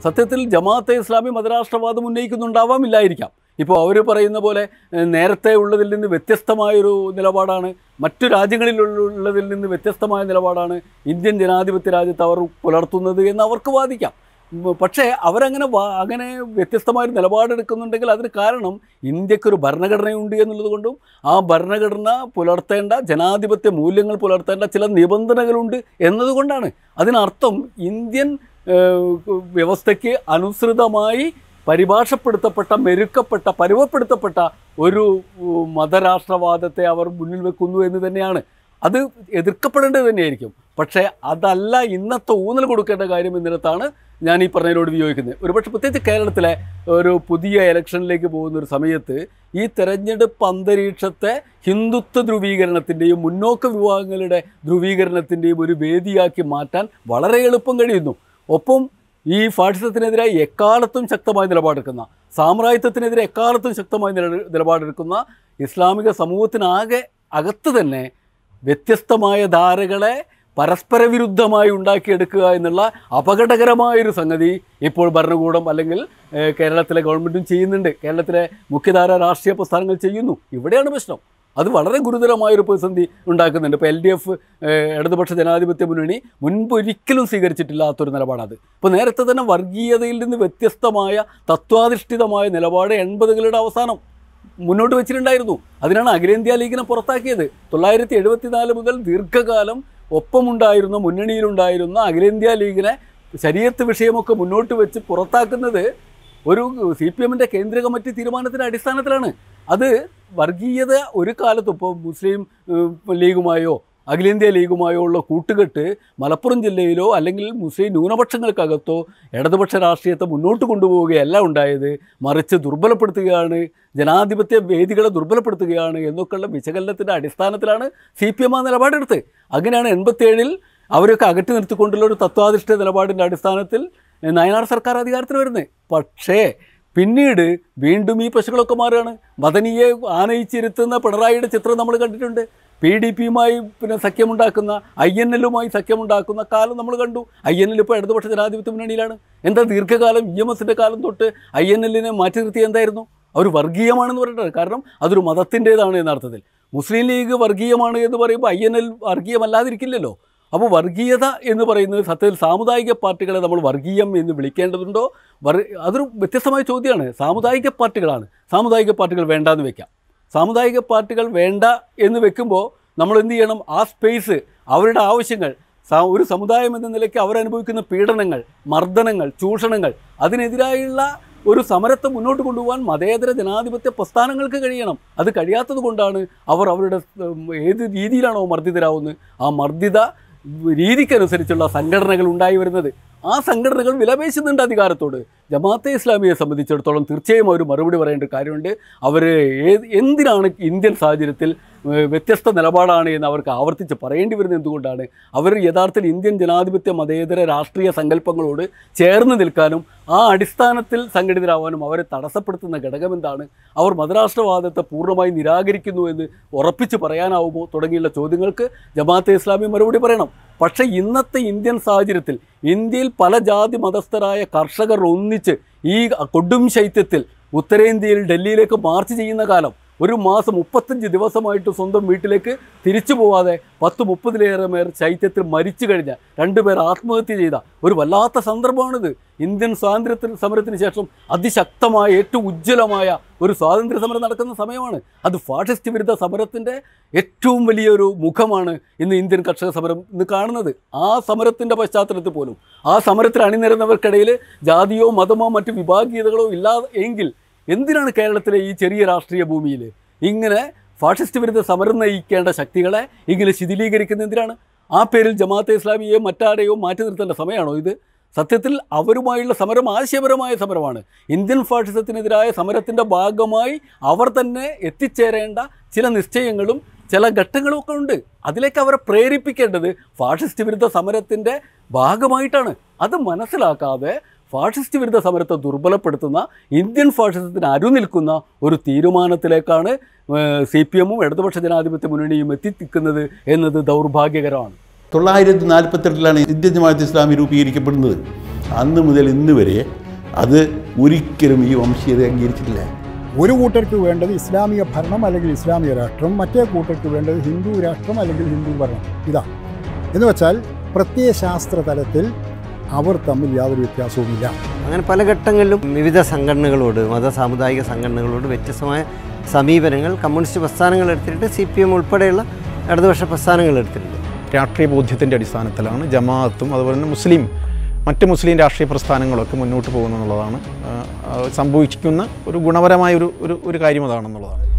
സത്യത്തിൽ ജമാഅത്തെ ഇസ്ലാമി മതരാഷ്ട്രവാദം ഉന്നയിക്കുന്നുണ്ടാവാമില്ലായിരിക്കാം ഇപ്പോൾ അവർ പറയുന്ന പോലെ ഏഹ്, നേരത്തെ ഉള്ളതിൽ നിന്ന് വ്യത്യസ്തമായൊരു നിലപാടാണ് മറ്റു രാജ്യങ്ങളിലുള്ളതിൽ നിന്ന് വ്യത്യസ്തമായ നിലപാടാണ് ഇന്ത്യൻ ജനാധിപത്യ രാജ്യത്ത് അവർ പുലർത്തുന്നത് എന്ന് അവർക്ക് വാദിക്കാം ഉം, പക്ഷേ അവരങ്ങനെ വാ അങ്ങനെ വ്യത്യസ്തമായ ഒരു നിലപാടെടുക്കുന്നുണ്ടെങ്കിൽ അതിന് കാരണം ഇന്ത്യക്കൊരു ഭരണഘടനയുണ്ട് എന്നുള്ളത് കൊണ്ടും ആ ഭരണഘടന പുലർത്തേണ്ട ജനാധിപത്യ മൂല്യങ്ങൾ പുലർത്തേണ്ട ചില നിബന്ധനകളുണ്ട് എന്നതുകൊണ്ടാണ് അതിനർത്ഥം ഇന്ത്യൻ ഏഹ്, വ്യവസ്ഥയ്ക്ക് അനുസൃതമായി പരിഭാഷപ്പെടുത്തപ്പെട്ട മെരുക്കപ്പെട്ട പരുവപ്പെടുത്തപ്പെട്ട ഒരു ഉം, മതരാഷ്ട്രവാദത്തെ അവർ മുന്നിൽ വെക്കുന്നു എന്ന് തന്നെയാണ് അത് എതിർക്കപ്പെടേണ്ടത് തന്നെയായിരിക്കും പക്ഷേ അതല്ല ഇന്നത്തെ ഊന്നൽ കൊടുക്കേണ്ട കാര്യം എന്നിടത്താണ് ഞാൻ ഈ പറഞ്ഞതിനോട് വിയോജിക്കുന്നത് ഒരുപക്ഷെ പ്രത്യേകിച്ച് കേരളത്തിലെ ഒരു പുതിയ ഇലക്ഷനിലേക്ക് പോകുന്ന ഒരു സമയത്ത് ഈ തെരഞ്ഞെടുപ്പ് അന്തരീക്ഷത്തെ ഹിന്ദുത്വ ധ്രുവീകരണത്തിൻ്റെയും മുന്നോക്ക വിഭാഗങ്ങളുടെ ധ്രുവീകരണത്തിൻ്റെയും ഒരു വേദിയാക്കി മാറ്റാൻ വളരെ എളുപ്പം കഴിയുന്നു ഒപ്പം ഈ ഫാഷിസത്തിനെതിരെ എക്കാലത്തും ശക്തമായ നിലപാടെടുക്കുന്ന സാമ്രാജ്യത്വത്തിനെതിരെ എക്കാലത്തും ശക്തമായ നില നിലപാടെടുക്കുന്ന ഇസ്ലാമിക സമൂഹത്തിനാകെ അകത്ത് തന്നെ വ്യത്യസ്തമായ ധാരകളെ പരസ്പര വിരുദ്ധമായി ഉണ്ടാക്കിയെടുക്കുക എന്നുള്ള അപകടകരമായൊരു സംഗതി ഇപ്പോൾ ഭരണകൂടം അല്ലെങ്കിൽ ഏഹ്, കേരളത്തിലെ ഗവൺമെൻറ്റും ചെയ്യുന്നുണ്ട് കേരളത്തിലെ മുഖ്യധാര രാഷ്ട്രീയ പ്രസ്ഥാനങ്ങൾ ചെയ്യുന്നു ഇവിടെയാണ് പ്രശ്നം അത് വളരെ ഗുരുതരമായൊരു പ്രതിസന്ധി ഉണ്ടാക്കുന്നുണ്ട് ഇപ്പോൾ എൽ ഡി എഫ് ഇടതുപക്ഷ ജനാധിപത്യ മുന്നണി മുൻപ് ഒരിക്കലും സ്വീകരിച്ചിട്ടില്ലാത്തൊരു നിലപാടത് ഇപ്പോൾ നേരത്തെ തന്നെ വർഗീയതയിൽ നിന്ന് വ്യത്യസ്തമായ തത്വാധിഷ്ഠിതമായ നിലപാട് എൺപതുകളുടെ അവസാനം മുന്നോട്ട് വെച്ചിട്ടുണ്ടായിരുന്നു അതിനാണ് അഖിലേന്ത്യാ ലീഗിനെ പുറത്താക്കിയത് തൊള്ളായിരത്തി എഴുപത്തിനാല് മുതൽ ദീർഘകാലം ഒപ്പമുണ്ടായിരുന്ന മുന്നണിയിലുണ്ടായിരുന്ന അഖിലേന്ത്യാ ലീഗിനെ ശരീരത്ത് വിഷയമൊക്കെ മുന്നോട്ട് വെച്ച് പുറത്താക്കുന്നത് ഒരു സി പി എമ്മിൻ്റെ കേന്ദ്ര കമ്മിറ്റി തീരുമാനത്തിൻ്റെ അടിസ്ഥാനത്തിലാണ് അത് വർഗീയത ഒരു കാലത്തും ഇപ്പോൾ മുസ്ലിം ഏഹ്, ലീഗുമായോ അഖിലേന്ത്യാ ലീഗുമായോ ഉള്ള കൂട്ടുകെട്ട് മലപ്പുറം ജില്ലയിലോ അല്ലെങ്കിൽ മുസ്ലിം ന്യൂനപക്ഷങ്ങൾക്കകത്തോ ഇടതുപക്ഷ രാഷ്ട്രീയത്തെ മുന്നോട്ട് കൊണ്ടുപോവുകയല്ല ഉണ്ടായത് മറിച്ച് ദുർബലപ്പെടുത്തുകയാണ് ജനാധിപത്യ വേദികളെ ദുർബലപ്പെടുത്തുകയാണ് എന്നൊക്കെയുള്ള വിശകലനത്തിൻ്റെ അടിസ്ഥാനത്തിലാണ് സി പി എം ആ നിലപാടെടുത്ത് അങ്ങനെയാണ് എൺപത്തേഴിൽ അവരൊക്കെ അകറ്റി നിർത്തിക്കൊണ്ടുള്ള ഒരു തത്വാധിഷ്ഠിത നിലപാടിൻ്റെ അടിസ്ഥാനത്തിൽ നയനാർ സർക്കാർ അധികാരത്തിൽ വരുന്നത് പക്ഷേ പിന്നീട് വീണ്ടും ഈ പ്രശ്നങ്ങളൊക്കെ മാറുകയാണ് മദനിയെ ആനയിച്ചിരുത്തുന്ന പിണറായിയുടെ ചിത്രം നമ്മൾ കണ്ടിട്ടുണ്ട് പി ഡി പിയുമായി പിന്നെ സഖ്യമുണ്ടാക്കുന്ന ഐ എൻ എല്ലുമായി സഖ്യമുണ്ടാക്കുന്ന കാലം നമ്മൾ കണ്ടു ഐ എൻ എൽ ഇപ്പോൾ ഇടതുപക്ഷ ജനാധിപത്യ മുന്നണിയിലാണ് എന്താ ദീർഘകാലം ഇ എം എസിൻ്റെ കാലം തൊട്ട് ഐ എൻ എല്ലിനെ മാറ്റി നിർത്തി എന്തായിരുന്നു അവർ വർഗീയമാണെന്ന് പറഞ്ഞിട്ടാണ് കാരണം അതൊരു മതത്തിൻ്റേതാണ് എന്ന അർത്ഥത്തിൽ മുസ്ലിം ലീഗ് വർഗീയമാണ് എന്ന് പറയുമ്പോൾ ഐ എൻ എൽ വർഗീയമല്ലാതിരിക്കില്ലല്ലോ അപ്പോൾ വർഗീയത എന്ന് പറയുന്നത് സത്യത്തിൽ സാമുദായിക പാർട്ടികളെ നമ്മൾ വർഗീയം എന്ന് വിളിക്കേണ്ടതുണ്ടോ വർ അതൊരു വ്യത്യസ്തമായ ചോദ്യമാണ് സാമുദായിക പാർട്ടികളാണ് സാമുദായിക പാർട്ടികൾ വേണ്ടാന്ന് വെക്കാം സാമുദായിക പാർട്ടികൾ വേണ്ട എന്ന് വെക്കുമ്പോൾ നമ്മൾ എന്ത് ചെയ്യണം ആ സ്പേസ് അവരുടെ ആവശ്യങ്ങൾ സ- ഒരു സമുദായം എന്ന നിലയ്ക്ക് അവരനുഭവിക്കുന്ന പീഡനങ്ങൾ മർദ്ദനങ്ങൾ ചൂഷണങ്ങൾ അതിനെതിരായുള്ള ഒരു സമരത്തെ മുന്നോട്ട് കൊണ്ടുപോകാൻ മതേതര ജനാധിപത്യ പ്രസ്ഥാനങ്ങൾക്ക് കഴിയണം അത് കഴിയാത്തത് കൊണ്ടാണ് അവർ അവരുടെ ഉം, ഏത് രീതിയിലാണോ മർദ്ദിതരാവുന്നത് ആ മർദ്ദിത രീതിക്കനുസരിച്ചുള്ള സംഘടനകൾ ഉണ്ടായി വരുന്നത് ആ സംഘടനകൾ വിലപേശുന്നുണ്ട് അധികാരത്തോട് ജമാഅത്തെ ഇസ്ലാമിയെ സംബന്ധിച്ചിടത്തോളം തീർച്ചയായും അവർ മറുപടി പറയേണ്ട ഒരു കാര്യമുണ്ട് അവർ ഏത് എന്തിനാണ് ഇന്ത്യൻ സാഹചര്യത്തിൽ ഏഹ്, വ്യത്യസ്ത നിലപാടാണ് എന്ന് അവർക്ക് ആവർത്തിച്ച് പറയേണ്ടി വരുന്നത് എന്തുകൊണ്ടാണ് അവർ യഥാർത്ഥത്തിൽ ഇന്ത്യൻ ജനാധിപത്യ മതേതര രാഷ്ട്രീയ സങ്കല്പങ്ങളോട് ചേർന്ന് നിൽക്കാനും ആ അടിസ്ഥാനത്തിൽ സംഘടിതരാവാനും അവരെ തടസ്സപ്പെടുത്തുന്ന ഘടകം എന്താണ് അവർ മതരാഷ്ട്രവാദത്തെ പൂർണ്ണമായി നിരാകരിക്കുന്നു എന്ന് ഉറപ്പിച്ച് പറയാനാവുമോ തുടങ്ങിയുള്ള ചോദ്യങ്ങൾക്ക് ജമാഅത്തെ ഇസ്ലാമി മറുപടി പറയണം പക്ഷേ ഇന്നത്തെ ഇന്ത്യൻ സാഹചര്യത്തിൽ ഇന്ത്യയിൽ പല ജാതി മതസ്ഥരായ കർഷകർ ഒന്നിച്ച് ഈ കൊടും ശൈത്യത്തിൽ ഉത്തരേന്ത്യയിൽ ഡൽഹിയിലേക്ക് മാർച്ച് ചെയ്യുന്ന കാലം ഒരു മാസം മുപ്പത്തഞ്ച് ദിവസമായിട്ട് സ്വന്തം വീട്ടിലേക്ക് തിരിച്ചു പോവാതെ പത്ത് മുപ്പതിലേറെ പേർ ശൈത്യത്തിൽ മരിച്ചു കഴിഞ്ഞ രണ്ടുപേർ ആത്മഹത്യ ചെയ്ത ഒരു വല്ലാത്ത സന്ദർഭമാണിത് ഇന്ത്യൻ സ്വാതന്ത്ര്യത്തിന് സമരത്തിന് ശേഷം അതിശക്തമായ ഏറ്റവും ഉജ്ജ്വലമായ ഒരു സ്വാതന്ത്ര്യ സമരം നടക്കുന്ന സമയമാണ് അത് ഫാഷിസ്റ്റ് വിരുദ്ധ സമരത്തിൻ്റെ ഏറ്റവും വലിയൊരു മുഖമാണ് ഇന്ന് ഇന്ത്യൻ കർഷക സമരം ഇന്ന് കാണുന്നത് ആ സമരത്തിൻ്റെ പശ്ചാത്തലത്തിൽ പോലും ആ സമരത്തിൽ അണിനിരുന്നവർക്കിടയിൽ ജാതിയോ മതമോ മറ്റു വിഭാഗീയതകളോ ഇല്ലാതെ എങ്കിൽ എന്തിനാണ് കേരളത്തിലെ ഈ ചെറിയ രാഷ്ട്രീയ ഭൂമിയിൽ ഇങ്ങനെ ഫാഷിസ്റ്റ് വിരുദ്ധ സമരം നയിക്കേണ്ട ശക്തികളെ ഇങ്ങനെ ശിഥിലീകരിക്കുന്ന എന്തിനാണ് ആ പേരിൽ ജമാഅത്തെ ഇസ്ലാമിയെയോ മറ്റാരെയോ മാറ്റി നിർത്തേണ്ട സമയമാണോ ഇത് സത്യത്തിൽ അവരുമായുള്ള സമരം ആശയപരമായ സമരമാണ് ഇന്ത്യൻ ഫാഷിസത്തിനെതിരായ സമരത്തിൻ്റെ ഭാഗമായി അവർ തന്നെ എത്തിച്ചേരേണ്ട ചില നിശ്ചയങ്ങളും ചില ഘട്ടങ്ങളും ഒക്കെ ഉണ്ട് അതിലേക്ക് അവരെ പ്രേരിപ്പിക്കേണ്ടത് ഫാഷിസ്റ്റ് വിരുദ്ധ സമരത്തിൻ്റെ ഭാഗമായിട്ടാണ് അത് മനസ്സിലാക്കാതെ ഫാഷിസ്റ്റ് വിരുദ്ധ സമരത്തെ ദുർബലപ്പെടുത്തുന്ന ഇന്ത്യൻ ഫാഷിസത്തിന് അരുനിൽക്കുന്ന ഒരു തീരുമാനത്തിലേക്കാണ് സി പി എമ്മും ഇടതുപക്ഷ ജനാധിപത്യ മുന്നണിയും എത്തിനിൽക്കുന്നത് എന്നത് ദൗർഭാഗ്യകരമാണ് തൊള്ളായിരത്തി നാൽപ്പത്തെട്ടിലാണ് ഇന്ത്യൻ ജമാഅത്ത് ഇസ്ലാമി രൂപീകരിക്കപ്പെടുന്നത് അന്ന് മുതൽ ഇന്ന് വരെ അത് ഒരിക്കലും ഈ വംശീയത അംഗീകരിച്ചിട്ടില്ല ഒരു കൂട്ടർക്ക് വേണ്ടത് ഇസ്ലാമിക ഭരണം അല്ലെങ്കിൽ ഇസ്ലാമിക രാഷ്ട്രം മറ്റേ കൂട്ടർക്ക് വേണ്ടത് ഹിന്ദു രാഷ്ട്രം അല്ലെങ്കിൽ ഹിന്ദു ഭരണം ഇതാ എന്ന് വെച്ചാൽ പ്രത്യയശാസ്ത്ര തലത്തിൽ അവർ തമ്മിൽ യാതൊരു വ്യത്യാസവുമില്ല അങ്ങനെ പല ഘട്ടങ്ങളിലും വിവിധ സംഘടനകളോട് മത സാമുദായിക സംഘടനകളോട് വ്യത്യസ്തമായ സമീപനങ്ങൾ കമ്മ്യൂണിസ്റ്റ് പ്രസ്ഥാനങ്ങൾ എടുത്തിട്ടുണ്ട് സി പി എം ഉൾപ്പെടെയുള്ള ഇടതുപക്ഷ പ്രസ്ഥാനങ്ങൾ എടുത്തിട്ടുണ്ട് രാഷ്ട്രീയ ബോധ്യത്തിൻ്റെ അടിസ്ഥാനത്തിലാണ് ജമാഅത്തും അതുപോലെ തന്നെ മുസ്ലിം മറ്റ് മുസ്ലിം രാഷ്ട്രീയ പ്രസ്ഥാനങ്ങളൊക്കെ മുന്നോട്ട് പോകുന്നു എന്നുള്ളതാണ് ആ, ആ, സംഭവിക്കുന്ന ഒരു ഗുണപരമായ ഒരു ഒരു ഒരു കാര്യം അതാണെന്നുള്ളതാണ്